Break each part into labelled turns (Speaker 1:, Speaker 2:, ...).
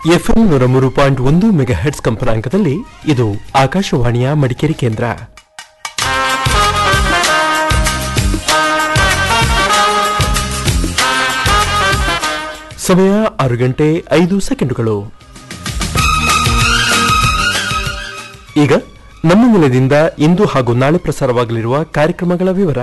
Speaker 1: FM ನೂರ ಮೂರು point ಒಂದು ಮೆಗಾ ಹೆಡ್ಸ್ ಕಂಪನಾಂಕದಲ್ಲಿ ಇದು ಆಕಾಶವಾಣಿಯ ಮಡಿಕೇರಿ ಕೇಂದ್ರ ಸಮಯ ಆರು ಗಂಟೆ ಐದು ಸೆಕೆಂಡುಗಳು ಈಗ ನಮ್ಮ ಮೂಲದಿಂದ ಇಂದು ಹಾಗೂ ನಾಳೆ ಪ್ರಸಾರವಾಗಲಿರುವ ಕಾರ್ಯಕ್ರಮಗಳ ವಿವರ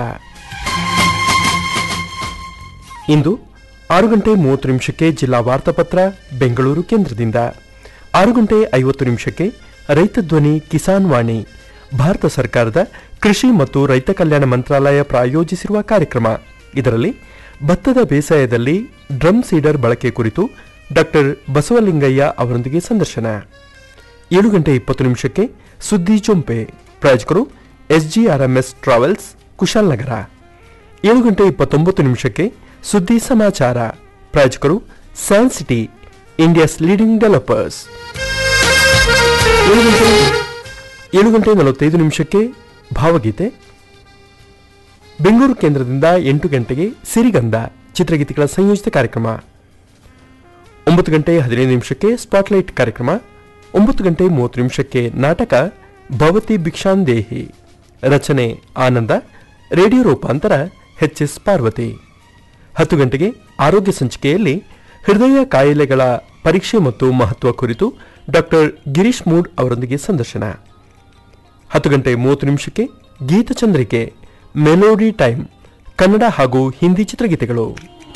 Speaker 1: ಇಂದು ಆರು ಗಂಟೆ ಮೂವತ್ತು ನಿಮಿಷಕ್ಕೆ ಜಿಲ್ಲಾ ವಾರ್ತಾಪತ್ರ ಬೆಂಗಳೂರು ಕೇಂದ್ರದಿಂದ ಆರು ಗಂಟೆ ಐವತ್ತು ನಿಮಿಷಕ್ಕೆ ರೈತ ಧ್ವನಿ ಕಿಸಾನ್ ವಾಣಿ ಭಾರತ ಸರ್ಕಾರದ ಕೃಷಿ ಮತ್ತು ರೈತ ಕಲ್ಯಾಣ ಮಂತ್ರಾಲಯ ಪ್ರಾಯೋಜಿಸಿರುವ ಕಾರ್ಯಕ್ರಮ ಇದರಲ್ಲಿ ಭತ್ತದ ಬೇಸಾಯದಲ್ಲಿ ಡ್ರಮ್ ಸೀಡರ್ ಬಳಕೆ ಕುರಿತು ಡಾಕ್ಟರ್ ಬಸವಲಿಂಗಯ್ಯ ಅವರೊಂದಿಗೆ ಸಂದರ್ಶನ ಏಳು ಗಂಟೆ ಇಪ್ಪತ್ತು ನಿಮಿಷಕ್ಕೆ ಸುದ್ದಿ ಚೊಂಪೆ ಪ್ರಾಯೋಜಕರು ಎಸ್ಜಿಆರ್ಎಂಎಸ್ ಟ್ರಾವೆಲ್ಸ್ ಕುಶಾಲನಗರ ಏಳು ಗಂಟೆ ಇಪ್ಪತ್ತೊಂಬತ್ತು ನಿಮಿಷಕ್ಕೆ ಸುದ್ದಿ ಸಮಾಚಾರ ಪ್ರಾಯೋಜಕರು San city India's leading developers ಏಳು ಗಂಟೆ ಏಳು ಗಂಟೆ ನಲವತ್ತೈದು ನಿಮಿಷಕ್ಕೆ ಭಾವಗೀತೆ ಬೆಂಗಳೂರು ಕೇಂದ್ರದಿಂದ ಎಂಟು ಗಂಟೆಗೆ ಸಿರಿಗಂಧ ಚಿತ್ರಗೀತೆಗಳ ಸಂಯೋಜಿತ ಕಾರ್ಯಕ್ರಮ ಒಂಬತ್ತು ಗಂಟೆ ಹದಿನೈದು ನಿಮಿಷಕ್ಕೆ ಸ್ಪಾಟ್ಲೈಟ್ ಕಾರ್ಯಕ್ರಮ ಒಂಬತ್ತು ಗಂಟೆ ಮೂವತ್ತು ನಿಮಿಷಕ್ಕೆ ನಾಟಕ ಭವತಿ ಭಿಕ್ಷಾಂದೇಹಿ ರಚನೆ ಆನಂದ ರೇಡಿಯೋ ರೂಪಾಂತರ ಎಚ್ ಎಸ್ ಪಾರ್ವತಿ ಹತ್ತು ಗಂಟೆಗೆ ಆರೋಗ್ಯ ಸಂಚಿಕೆಯಲ್ಲಿ ಹೃದಯ ಕಾಯಿಲೆಗಳ ಪರೀಕ್ಷೆ ಮತ್ತು ಮಹತ್ವ ಕುರಿತು ಡಾಕ್ಟರ್ ಗಿರೀಶ್ ಮೂಡ್ ಅವರೊಂದಿಗೆ ಸಂದರ್ಶನ ಹತ್ತು ಗಂಟೆ ಮೂವತ್ತು ನಿಮಿಷಕ್ಕೆ ಗೀತಚಂದ್ರಿಕೆ ಮೆಲೋಡಿ ಟೈಮ್ ಕನ್ನಡ ಹಾಗೂ ಹಿಂದಿ ಚಿತ್ರಗೀತೆಗಳು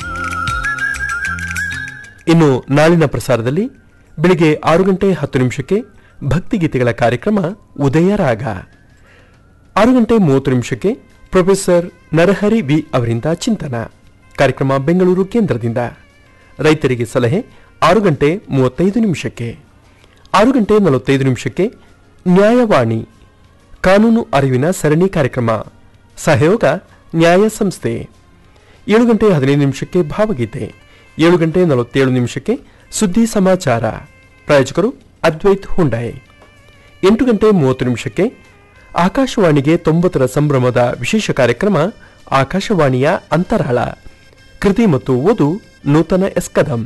Speaker 1: ಇನ್ನು ನಾಳಿನ ಪ್ರಸಾರದಲ್ಲಿ ಬೆಳಿಗ್ಗೆ ಆರು ಗಂಟೆ ಹತ್ತು ನಿಮಿಷಕ್ಕೆ ಭಕ್ತಿಗೀತೆಗಳ ಕಾರ್ಯಕ್ರಮ ಉದಯ ರಾಗ ಆರು ಗಂಟೆ ಮೂವತ್ತು ನಿಮಿಷಕ್ಕೆ ಪ್ರೊಫೆಸರ್ ನರಹರಿ ವಿ ಅವರಿಂದ ಚಿಂತನ ಕಾರ್ಯಕ್ರಮ ಬೆಂಗಳೂರು ಕೇಂದ್ರದಿಂದ ರೈತರಿಗೆ ಸಲಹೆ ಆರು ಗಂಟೆ ಮೂವತ್ತೈದು ನಿಮಿಷಕ್ಕೆ ಆರು ಗಂಟೆ ನಲವತ್ತೈದು ನಿಮಿಷಕ್ಕೆ ನ್ಯಾಯವಾಣಿ ಕಾನೂನು ಅರಿವಿನ ಸರಣಿ ಕಾರ್ಯಕ್ರಮ ಸಹಯೋಗ ನ್ಯಾಯ ಸಂಸ್ಥೆ ಏಳು ಗಂಟೆ ಹದಿನೈದು ನಿಮಿಷಕ್ಕೆ ಭಾವಗೀತೆ ಏಳು ಗಂಟೆ ನಲವತ್ತೇಳು ನಿಮಿಷಕ್ಕೆ ಸುದ್ದಿ ಸಮಾಚಾರ ಪ್ರಾಯೋಜಕರು ಅದ್ವೈತ್ ಹುಂಡಾಯ್ ಎಂಟು ಗಂಟೆ ಮೂವತ್ತು ನಿಮಿಷಕ್ಕೆ ಆಕಾಶವಾಣಿಗೆ ತೊಂಬತ್ತರ ಸಂಭ್ರಮದ ವಿಶೇಷ ಕಾರ್ಯಕ್ರಮ ಆಕಾಶವಾಣಿಯ ಅಂತರಾಳ ಕೃತಿ ಮತ್ತು ಓದು ನೂತನ ಎಸ್ಕದಂ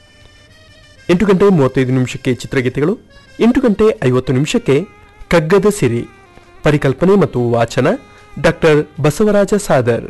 Speaker 1: ಎಂಟು ಗಂಟೆ ಮೂವತ್ತೈದು ನಿಮಿಷಕ್ಕೆ ಚಿತ್ರಗೀತೆಗಳು ಎಂಟು ಗಂಟೆ ಐವತ್ತು ನಿಮಿಷಕ್ಕೆ ಕಗ್ಗದ ಸಿರಿ ಪರಿಕಲ್ಪನೆ ಮತ್ತು ವಾಚನ ಡಾಕ್ಟರ್ ಬಸವರಾಜ ಸಾದರ್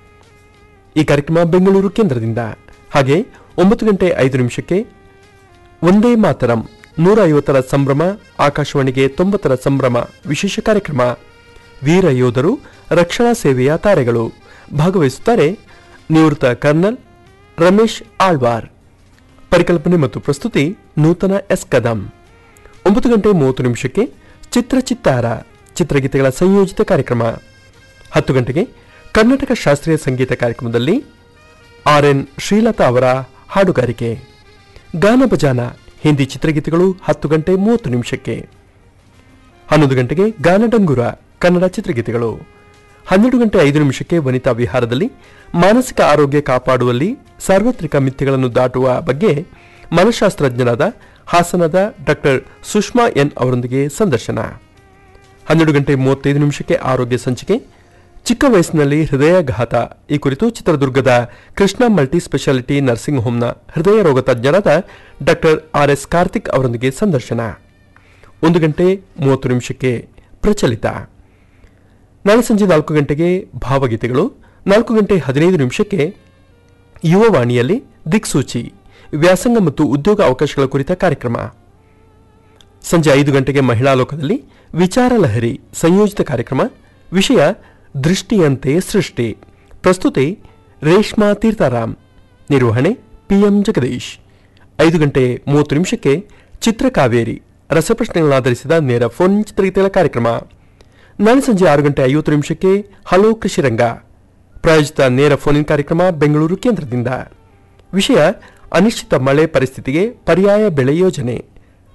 Speaker 1: ಈ ಕಾರ್ಯಕ್ರಮ ಬೆಂಗಳೂರು ಕೇಂದ್ರದಿಂದ ಹಾಗೆ ಒಂಬತ್ತು ಗಂಟೆ ಐದು ನಿಮಿಷಕ್ಕೆ ಒಂದೇ ಮಾತರಂ ನೂರ ಐವತ್ತರ ಸಂಭ್ರಮ ಆಕಾಶವಾಣಿಗೆ ತೊಂಬತ್ತರ ಸಂಭ್ರಮ ವಿಶೇಷ ಕಾರ್ಯಕ್ರಮ ವೀರ ಯೋಧರು ರಕ್ಷಣಾ ಸೇವೆಯ ತಾರೆಗಳು ಭಾಗವಹಿಸುತ್ತಾರೆ ನಿವೃತ್ತ ಕರ್ನಲ್ ರಮೇಶ್ ಆಳ್ವಾರ್ ಪರಿಕಲ್ಪನೆ ಮತ್ತು ಪ್ರಸ್ತುತಿ ನೂತನ ಎಸ್ ಕದಂ ಒಂಬತ್ತು ಗಂಟೆ ಮೂವತ್ತು ನಿಮಿಷಕ್ಕೆ ಚಿತ್ರ ಚಿತ್ತಾರ ಚಿತ್ರಗೀತೆಗಳ ಸಂಯೋಜಿತ ಕಾರ್ಯಕ್ರಮ ಹತ್ತು ಗಂಟೆಗೆ ಕರ್ನಾಟಕ ಶಾಸ್ತ್ರೀಯ ಸಂಗೀತ ಕಾರ್ಯಕ್ರಮದಲ್ಲಿ ಆರ್ ಎನ್ ಶ್ರೀಲತಾ ಅವರ ಹಾಡುಗಾರಿಕೆ ಗಾನ ಭಜಾನ ಹಿಂದಿ ಚಿತ್ರಗೀತೆಗಳು ಹತ್ತು ಗಂಟೆ ಮೂವತ್ತು ನಿಮಿಷಕ್ಕೆ ಹನ್ನೊಂದು ಗಂಟೆಗೆ ಗಾನಡಂಗುರ ಕನ್ನಡ ಚಿತ್ರಗೀತೆಗಳು ಹನ್ನೆರಡು ಗಂಟೆ ಐದು ನಿಮಿಷಕ್ಕೆ ವನಿತಾ ವಿಹಾರದಲ್ಲಿ ಮಾನಸಿಕ ಆರೋಗ್ಯ ಕಾಪಾಡುವಲ್ಲಿ ಸಾರ್ವತ್ರಿಕ ಮಿಥ್ಯೆಗಳನ್ನು ದಾಟುವ ಬಗ್ಗೆ ಮನಃಶಾಸ್ತ್ರಜ್ಞರಾದ ಹಾಸನದ ಡಾಕ್ಟರ್ ಸುಷ್ಮಾ ಎನ್ ಅವರೊಂದಿಗೆ ಸಂದರ್ಶನ ಹನ್ನೆರಡು ಗಂಟೆ ಮೂವತ್ತೈದು ನಿಮಿಷಕ್ಕೆ ಆರೋಗ್ಯ ಸಂಚಿಕೆ ಚಿಕ್ಕ ವಯಸ್ಸಿನಲ್ಲಿ ಹೃದಯಾಘಾತ ಈ ಕುರಿತು ಚಿತ್ರದುರ್ಗದ ಕೃಷ್ಣ ಮಲ್ಟಿ ಸ್ಪೆಷಾಲಿಟಿ ನರ್ಸಿಂಗ್ ಹೋಮ್ನ ಹೃದಯ ರೋಗ ತಜ್ಞರಾದ ಡಾಕ್ಟರ್ ಆರ್ ಎಸ್ ಕಾರ್ತಿಕ್ ಅವರೊಂದಿಗೆ ಸಂದರ್ಶನ ಒಂದು ಗಂಟೆ ಮೂವತ್ತು ನಿಮಿಷಕ್ಕೆ ಪ್ರಚಲಿತ ನಾಳೆ ಸಂಜೆ ನಾಲ್ಕು ಗಂಟೆಗೆ ಭಾವಗೀತೆಗಳು ನಾಲ್ಕು ಗಂಟೆ ಹದಿನೈದು ನಿಮಿಷಕ್ಕೆ ಯುವವಾಣಿಯಲ್ಲಿ ದಿಕ್ಸೂಚಿ ವ್ಯಾಸಂಗ ಮತ್ತು ಉದ್ಯೋಗ ಅವಕಾಶಗಳ ಕುರಿತ ಕಾರ್ಯಕ್ರಮ ಸಂಜೆ ಐದು ಗಂಟೆಗೆ ಮಹಿಳಾ ಲೋಕದಲ್ಲಿ ವಿಚಾರ ಲಹರಿ ಸಂಯೋಜಿತ ಕಾರ್ಯಕ್ರಮ ವಿಷಯ ದೃಷ್ಟಿಯಂತೆ ಸೃಷ್ಟಿ ಪ್ರಸ್ತುತಿ ರೇಷ್ಮಾ ತೀರ್ಥರಾಮ್ ನಿರ್ವಹಣೆ ಪಿಎಂ ಜಗದೀಶ್ ಐದು ಗಂಟೆ ಮೂವತ್ತು ನಿಮಿಷಕ್ಕೆ ಚಿತ್ರಕಾವೇರಿ ರಸಪ್ರಶ್ನೆಗಳನ್ನಾಧರಿಸಿದ ನೇರ ಫೋನ್ ಚಿತ್ರಗೀತೆಗಳ ಕಾರ್ಯಕ್ರಮ ನಾಳೆ ಸಂಜೆ ಆರು ಗಂಟೆ ಐವತ್ತು ನಿಮಿಷಕ್ಕೆ ಹಲೋ ಕೃಷಿರಂಗ ಪ್ರಾಯೋಜಿತ ನೇರ ಫೋನ್ ಕಾರ್ಯಕ್ರಮ ಬೆಂಗಳೂರು ಕೇಂದ್ರದಿಂದ ವಿಷಯ ಅನಿಶ್ಚಿತ ಮಳೆ ಪರಿಸ್ಥಿತಿಗೆ ಪರ್ಯಾಯ ಬೆಳೆ ಯೋಜನೆ